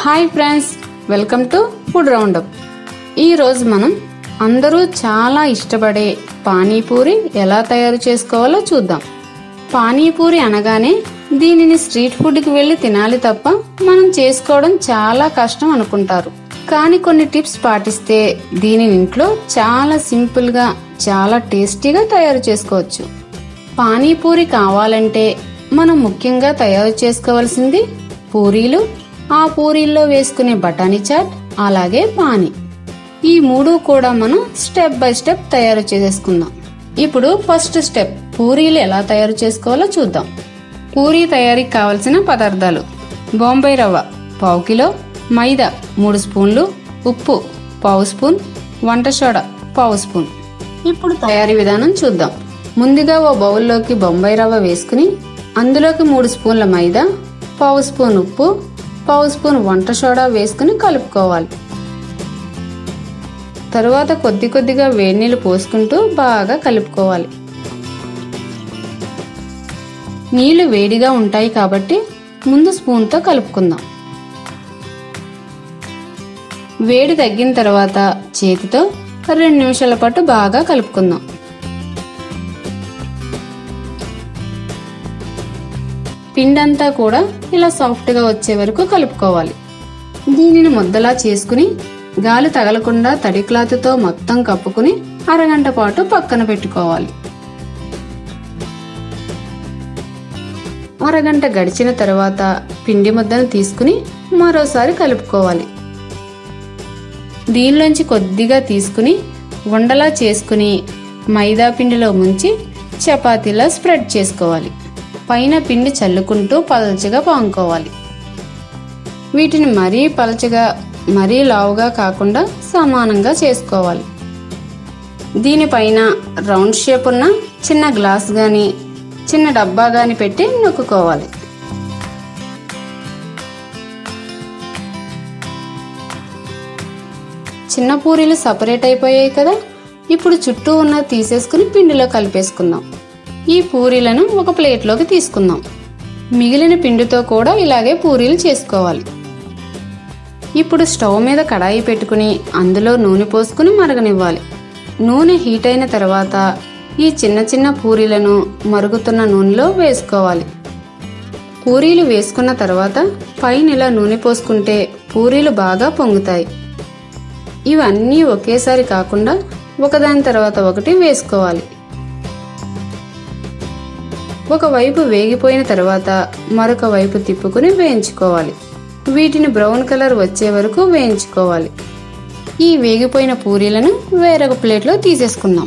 hi friends welcome to food roundup ఈరోజు మనం అందరూ చాలా ఇష్టపడే పానీపూరి ఎలా తయారు చేసుకోవాలో చూద్దాం పానీపూరి అనగానే దీనిని స్ట్రీట్ ఫుడ్కి వెళ్ళి తినాలి తప్ప మనం చేసుకోవడం చాలా కష్టం అనుకుంటారు కానీ కొన్ని టిప్స్ పాటిస్తే దీనిని ఇంట్లో చాలా సింపుల్గా చాలా టేస్టీగా తయారు చేసుకోవచ్చు పానీపూరి కావాలంటే మనం ముఖ్యంగా తయారు చేసుకోవాల్సింది పూరీలు ఆ పూరీల్లో వేసుకునే బఠానీ చాట్ అలాగే పానీ ఈ మూడు కూడా మనం స్టెప్ బై స్టెప్ తయారు చేసేసుకుందాం ఇప్పుడు ఫస్ట్ స్టెప్ పూరీలు ఎలా తయారు చేసుకోవాలో చూద్దాం పూరీ తయారీకి కావలసిన పదార్థాలు బొంబాయి రవ్వ పావు కిలో మైదా మూడు స్పూన్లు ఉప్పు పావు స్పూన్ వంట సోడా పావు స్పూన్ ఇప్పుడు తయారీ విధానం చూద్దాం ముందుగా ఓ బౌల్లోకి బొంబాయి రవ్వ వేసుకుని అందులోకి మూడు స్పూన్ల మైదా పావు స్పూన్ ఉప్పు పావు స్పూన్ వంట సోడా వేసుకుని కలుపుకోవాలి తరువాత కొద్ది కొద్దిగా వేడి నీళ్ళు పోసుకుంటూ బాగా కలుపుకోవాలి నీళ్లు వేడిగా ఉంటాయి కాబట్టి ముందు స్పూన్తో కలుపుకుందాం వేడి తగ్గిన తర్వాత చేతితో రెండు నిమిషాల పాటు బాగా కలుపుకుందాం పిండంతా కూడా ఇలా సాఫ్ట్గా వచ్చే వరకు కలుపుకోవాలి దీనిని ముద్దలా చేసుకుని గాలి తగలకుండా తడి క్లాత్తో మొత్తం కప్పుకుని అరగంట పాటు పక్కన పెట్టుకోవాలి అరగంట గడిచిన తర్వాత పిండి ముద్దను తీసుకుని మరోసారి కలుపుకోవాలి దీనిలోంచి కొద్దిగా తీసుకుని ఉండలా చేసుకుని మైదా పిండిలో ముంచి చపాతీలా స్ప్రెడ్ చేసుకోవాలి పైన పిండి చల్లుకుంటూ పలచగా పాముకోవాలి వీటిని మరీ పలచగా మరీ లావుగా కాకుండా సమానంగా చేసుకోవాలి దీనిపైన రౌండ్ షేప్ ఉన్న చిన్న గ్లాస్ గాని చిన్న డబ్బా గాని పెట్టి నొక్కుకోవాలి చిన్న పూరీలు సపరేట్ అయిపోయాయి కదా ఇప్పుడు చుట్టూ ఉన్న తీసేసుకుని పిండిలో కలిపేసుకుందాం ఈ పూరీలను ఒక ప్లేట్లోకి తీసుకుందాం మిగిలిన పిండితో కూడా ఇలాగే పూరీలు చేసుకోవాలి ఇప్పుడు స్టవ్ మీద కడాయి పెట్టుకుని అందులో నూనె పోసుకుని మరగనివ్వాలి నూనె హీట్ అయిన తర్వాత ఈ చిన్న చిన్న పూరీలను మరుగుతున్న నూనెలో వేసుకోవాలి పూరీలు వేసుకున్న తర్వాత పైన ఇలా నూనె పోసుకుంటే పూరీలు బాగా పొంగుతాయి ఇవన్నీ ఒకేసారి కాకుండా ఒకదాని తర్వాత ఒకటి వేసుకోవాలి ఒకవైపు వేగిపోయిన తర్వాత మరొక వైపు తిప్పుకుని వేయించుకోవాలి వీటిని బ్రౌన్ కలర్ వచ్చే వరకు వేయించుకోవాలి ఈ వేగిపోయిన పూరీలను వేరొక ప్లేట్లో తీసేసుకుందాం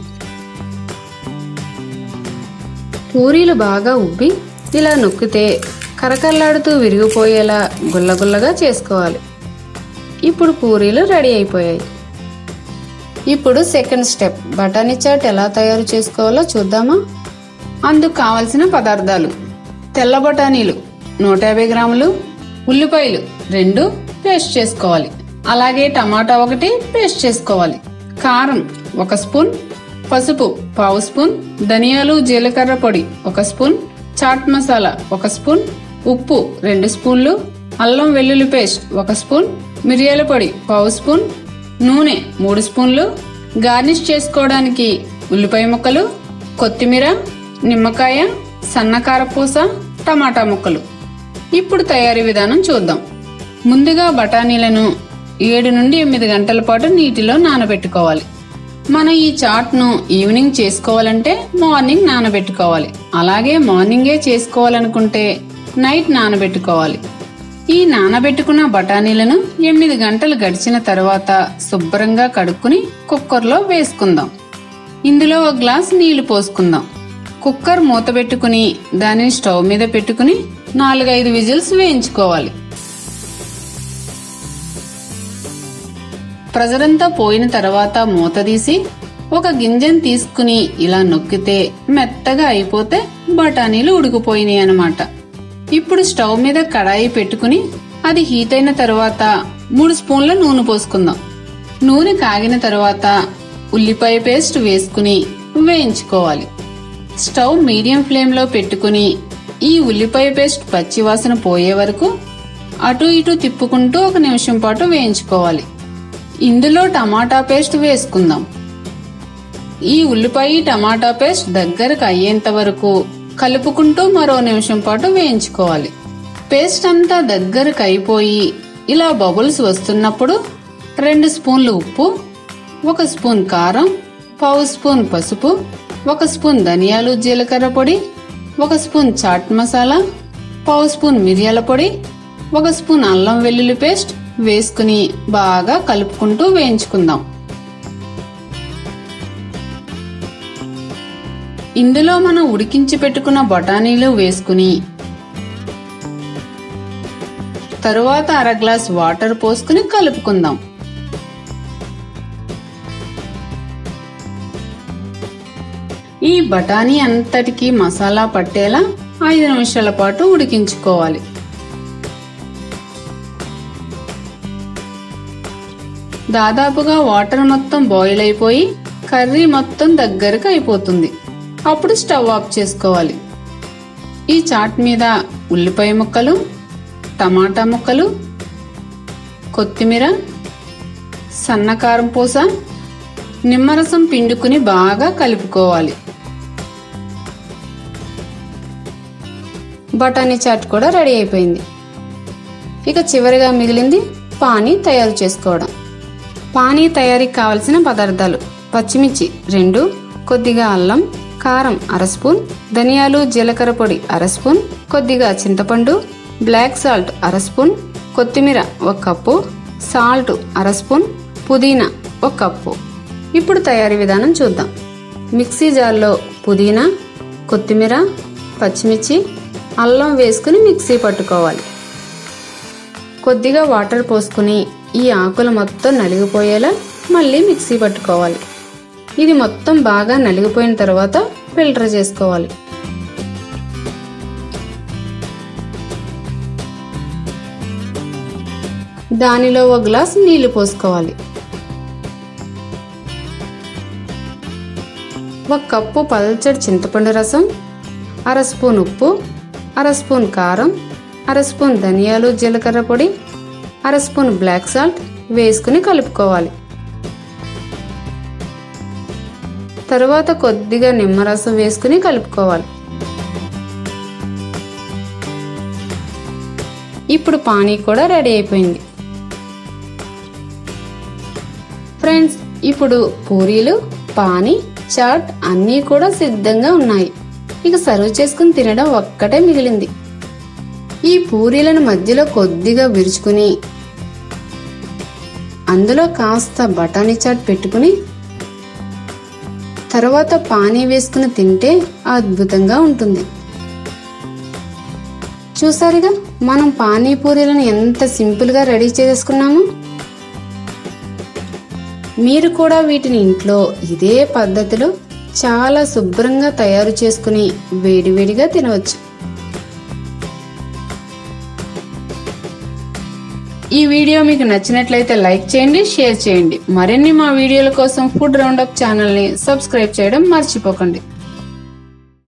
పూరీలు బాగా ఉబ్బి ఇలా నొక్కితే కరకల్లాడుతూ విరిగిపోయేలా గుల్లగుల్లగా చేసుకోవాలి ఇప్పుడు పూరీలు రెడీ అయిపోయాయి ఇప్పుడు సెకండ్ స్టెప్ బఠానీ చాట్ ఎలా తయారు చేసుకోవాలో చూద్దామా అందుకు కావలసిన పదార్థాలు తెల్ల బఠానీలు నూట యాభై గ్రాములు ఉల్లిపాయలు రెండు పేస్ట్ చేసుకోవాలి అలాగే టమాటా ఒకటి పేస్ట్ చేసుకోవాలి కారం ఒక స్పూన్ పసుపు పావు స్పూన్ ధనియాలు జీలకర్ర పొడి ఒక స్పూన్ చాట్ మసాలా ఒక స్పూన్ ఉప్పు రెండు స్పూన్లు అల్లం వెల్లుల్లి పేస్ట్ ఒక స్పూన్ మిరియాల పొడి పావు స్పూన్ నూనె మూడు స్పూన్లు గార్నిష్ చేసుకోవడానికి ఉల్లిపాయ ముక్కలు కొత్తిమీర నిమ్మకాయ సన్నకారపూస టమాటా ముక్కలు ఇప్పుడు తయారీ విధానం చూద్దాం ముందుగా బఠానీలను ఏడు నుండి ఎనిమిది గంటల పాటు నీటిలో నానబెట్టుకోవాలి మనం ఈ చాట్ను ఈవినింగ్ చేసుకోవాలంటే మార్నింగ్ నానబెట్టుకోవాలి అలాగే మార్నింగే చేసుకోవాలనుకుంటే నైట్ నానబెట్టుకోవాలి ఈ నానబెట్టుకున్న బఠానీలను ఎనిమిది గంటలు గడిచిన తర్వాత శుభ్రంగా కడుక్కుని కుక్కర్లో వేసుకుందాం ఇందులో ఒక గ్లాస్ నీళ్లు పోసుకుందాం కుక్కర్ మూత పెట్టుకుని దానిని స్టవ్ మీద పెట్టుకుని నాలుగైదు విజిల్స్ వేయించుకోవాలి ప్రెజరంతా పోయిన తర్వాత మూత తీసి ఒక గింజను తీసుకుని ఇలా నొక్కితే మెత్తగా అయిపోతే బఠానీలు ఉడికిపోయినాయి అన్నమాట ఇప్పుడు స్టవ్ మీద కడాయి పెట్టుకుని అది హీట్ అయిన తర్వాత మూడు స్పూన్ల నూనె పోసుకుందాం నూనె కాగిన తర్వాత ఉల్లిపాయ పేస్ట్ వేసుకుని వేయించుకోవాలి స్టవ్ మీడియం ఫ్లేమ్ లో పెట్టుకుని ఈ ఉల్లిపాయ పేస్ట్ పచ్చివాసన పోయే వరకు అటు ఇటు తిప్పుకుంటూ ఒక నిమిషం పాటు వేయించుకోవాలి ఇందులో టమాటా పేస్ట్ వేసుకుందాం ఈ ఉల్లిపాయ టమాటా పేస్ట్ దగ్గరకు అయ్యేంత వరకు కలుపుకుంటూ మరో నిమిషం పాటు వేయించుకోవాలి పేస్ట్ అంతా దగ్గరకు అయిపోయి ఇలా బబుల్స్ వస్తున్నప్పుడు రెండు స్పూన్లు ఉప్పు ఒక స్పూన్ కారం పావు స్పూన్ పసుపు ఒక స్పూన్ ధనియాలు జీలకర్ర పొడి ఒక స్పూన్ చాట్ మసాలా పావు స్పూన్ మిరియాల పొడి ఒక స్పూన్ అల్లం వెల్లుల్లి పేస్ట్ వేసుకుని బాగా కలుపుకుంటూ వేయించుకుందాం ఇందులో మనం ఉడికించి పెట్టుకున్న బఠానీలు వేసుకుని తరువాత అర గ్లాస్ వాటర్ పోసుకుని కలుపుకుందాం ఈ బఠానీ అంతటికి మసాలా పట్టేలా ఐదు నిమిషాల పాటు ఉడికించుకోవాలి దాదాపుగా వాటర్ మొత్తం బాయిల్ అయిపోయి కర్రీ మొత్తం దగ్గరకు అయిపోతుంది అప్పుడు స్టవ్ ఆఫ్ చేసుకోవాలి ఈ చాట్ మీద ఉల్లిపాయ ముక్కలు టమాటా ముక్కలు కొత్తిమీర సన్నకారం పూస నిమ్మరసం పిండుకుని బాగా కలుపుకోవాలి బఠానీ చాట్ కూడా రెడీ అయిపోయింది ఇక చివరిగా మిగిలింది పానీ తయారు చేసుకోవడం పానీ తయారీకి కావలసిన పదార్థాలు పచ్చిమిర్చి రెండు కొద్దిగా అల్లం కారం అర స్పూన్ ధనియాలు జీలకర్ర పొడి అర స్పూన్ కొద్దిగా చింతపండు బ్లాక్ సాల్ట్ అర స్పూన్ కొత్తిమీర ఒక కప్పు సాల్ట్ అర స్పూన్ పుదీనా ఒక కప్పు ఇప్పుడు తయారీ విధానం చూద్దాం మిక్సీ జార్లో పుదీనా కొత్తిమీర పచ్చిమిర్చి అల్లం వేసుకుని మిక్సీ పట్టుకోవాలి కొద్దిగా వాటర్ పోసుకుని ఈ ఆకులు మొత్తం నలిగిపోయేలా మళ్ళీ మిక్సీ పట్టుకోవాలి ఇది మొత్తం బాగా నలిగిపోయిన తర్వాత ఫిల్టర్ చేసుకోవాలి దానిలో ఒక గ్లాస్ నీళ్లు పోసుకోవాలి ఒక కప్పు పల్చడి చింతపండు రసం అర స్పూన్ ఉప్పు అర స్పూన్ కారం అర స్పూన్ ధనియాలు జీలకర్ర పొడి అర స్పూన్ బ్లాక్ సాల్ట్ వేసుకుని కలుపుకోవాలి తరువాత కొద్దిగా నిమ్మరసం వేసుకుని కలుపుకోవాలి ఇప్పుడు పానీ కూడా రెడీ అయిపోయింది ఫ్రెండ్స్ ఇప్పుడు పూరీలు పానీ చాట్ అన్నీ కూడా సిద్ధంగా ఉన్నాయి ఇక సర్వ్ చేసుకుని తినడం ఒక్కటే మిగిలింది ఈ పూరీలను మధ్యలో కొద్దిగా విరుచుకుని అందులో కాస్త బఠానీ చాట్ పెట్టుకుని తర్వాత పానీ వేసుకుని తింటే అద్భుతంగా ఉంటుంది చూసారుగా మనం పానీపూరీలను ఎంత సింపుల్గా రెడీ చేసుకున్నాము మీరు కూడా వీటిని ఇంట్లో ఇదే పద్ధతిలో చాలా శుభ్రంగా తయారు చేసుకుని వేడివేడిగా తినవచ్చు ఈ వీడియో మీకు నచ్చినట్లయితే లైక్ చేయండి షేర్ చేయండి మరిన్ని మా వీడియోల కోసం ఫుడ్ రౌండప్ ఛానల్ని సబ్స్క్రైబ్ చేయడం మర్చిపోకండి